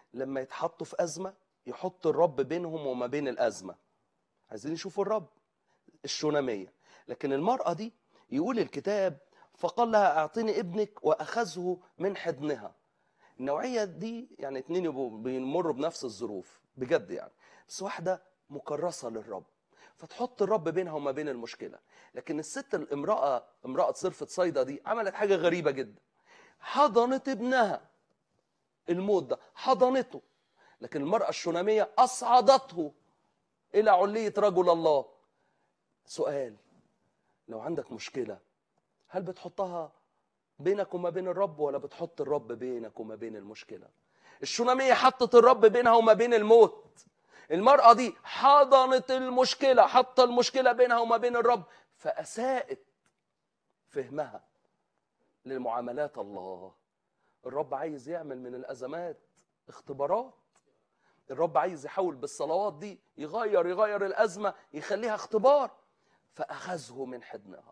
لما يتحطوا في ازمه يحط الرب بينهم وما بين الازمه عايزين يشوفوا الرب الشوناميه لكن المراه دي يقول الكتاب فقال لها اعطيني ابنك واخذه من حضنها النوعيه دي يعني اتنين يبقوا بيمروا بنفس الظروف بجد يعني بس واحده مكرسه للرب فتحط الرب بينها وما بين المشكله لكن الست الامراه امراه صرفه صيدا دي عملت حاجه غريبه جدا حضنت ابنها الموت ده حضنته لكن المراه الشوناميه اصعدته الى عليه رجل الله سؤال لو عندك مشكله هل بتحطها بينك وما بين الرب ولا بتحط الرب بينك وما بين المشكله الشوناميه حطت الرب بينها وما بين الموت المرأة دي حضنت المشكلة حط المشكلة بينها وما بين الرب فأساءت فهمها لمعاملات الله الرب عايز يعمل من الأزمات اختبارات الرب عايز يحول بالصلوات دي يغير يغير الأزمة يخليها اختبار فأخذه من حضنها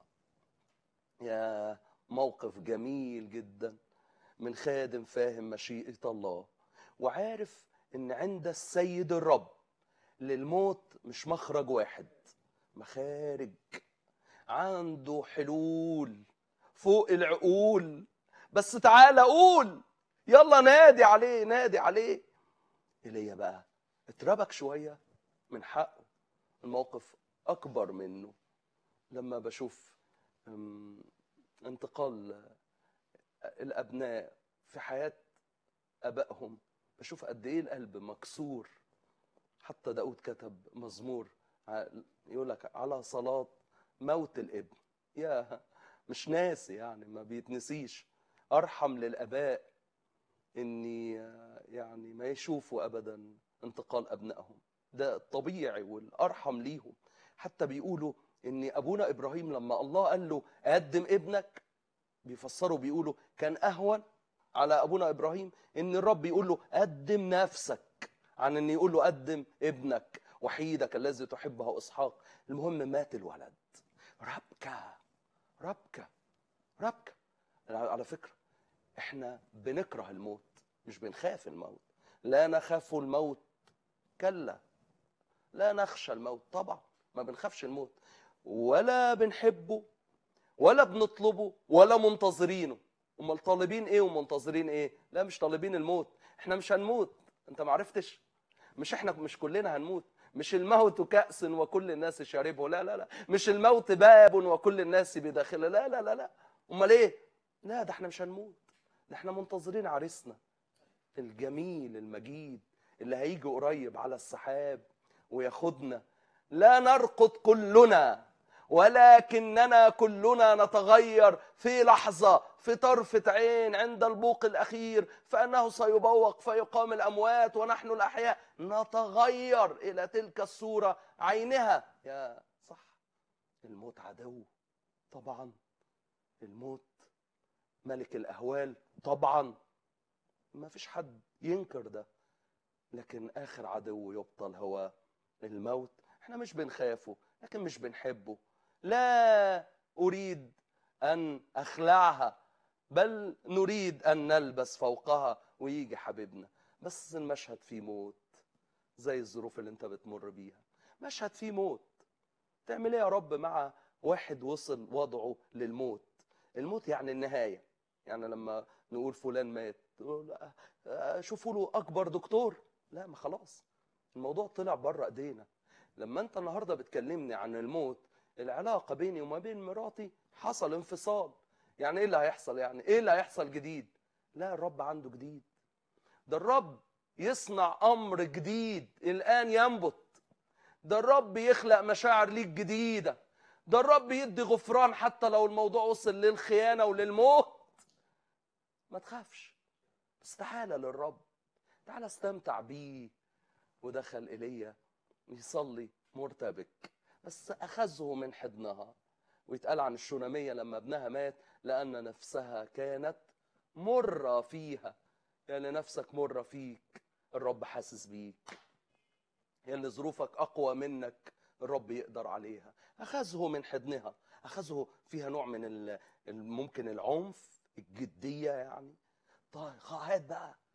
يا موقف جميل جدا من خادم فاهم مشيئة الله وعارف ان عند السيد الرب للموت مش مخرج واحد مخارج عنده حلول فوق العقول بس تعالى قول يلا نادي عليه نادي عليه ايليا بقى اتربك شويه من حقه الموقف اكبر منه لما بشوف أم، انتقال الابناء في حياه ابائهم بشوف قد ايه القلب مكسور حتى داود كتب مزمور ع- يقول لك على صلاة موت الابن يا مش ناسي يعني ما بيتنسيش ارحم للاباء اني آه، يعني ما يشوفوا ابدا انتقال ابنائهم ده الطبيعي والارحم ليهم حتى بيقولوا ان ابونا ابراهيم لما الله قال له قدم ابنك بيفسروا بيقولوا كان اهون على ابونا ابراهيم ان الرب يقول له قدم نفسك عن ان يقول له قدم ابنك وحيدك الذي تحبه اسحاق المهم مات الولد ربكه ربكه ربكه على فكره احنا بنكره الموت مش بنخاف الموت لا نخاف الموت كلا لا نخشى الموت طبعا ما بنخافش الموت ولا بنحبه ولا بنطلبه ولا منتظرينه امال طالبين ايه ومنتظرين ايه لا مش طالبين الموت احنا مش هنموت انت ما عرفتش مش احنا مش كلنا هنموت مش الموت كأس وكل الناس شاربه لا لا لا مش الموت باب وكل الناس بداخله لا لا لا لا امال ايه لا ده احنا مش هنموت ده احنا منتظرين عريسنا الجميل المجيد اللي هيجي قريب على السحاب وياخدنا لا نرقد كلنا ولكننا كلنا نتغير في لحظة في طرفة عين عند البوق الأخير فأنه سيبوق فيقام الأموات ونحن الأحياء نتغير إلى تلك الصورة عينها يا صح الموت عدو طبعا الموت ملك الأهوال طبعا ما فيش حد ينكر ده لكن آخر عدو يبطل هو الموت احنا مش بنخافه لكن مش بنحبه لا أريد أن أخلعها بل نريد أن نلبس فوقها ويجي حبيبنا بس المشهد فيه موت زي الظروف اللي انت بتمر بيها مشهد فيه موت تعمل ايه يا رب مع واحد وصل وضعه للموت الموت يعني النهاية يعني لما نقول فلان مات تقول لا، آه، شوفوا له أكبر دكتور لا ما خلاص الموضوع طلع بره ايدينا لما انت النهارده بتكلمني عن الموت العلاقه بيني وما بين مراتي حصل انفصال يعني ايه اللي هيحصل يعني ايه اللي هيحصل جديد لا الرب عنده جديد ده الرب يصنع امر جديد الان ينبت ده الرب يخلق مشاعر ليك جديده ده الرب يدي غفران حتى لو الموضوع وصل للخيانه وللموت ما تخافش بس تعالى للرب تعالى استمتع بيه ودخل ايليا يصلي مرتبك بس اخذه من حضنها ويتقال عن الشوناميه لما ابنها مات لان نفسها كانت مره فيها يعني نفسك مره فيك الرب حاسس بيك يا اللي ظروفك اقوى منك الرب يقدر عليها اخذه من حضنها اخذه فيها نوع من ال- ال- ممكن العنف الجديه يعني طيب هات بقى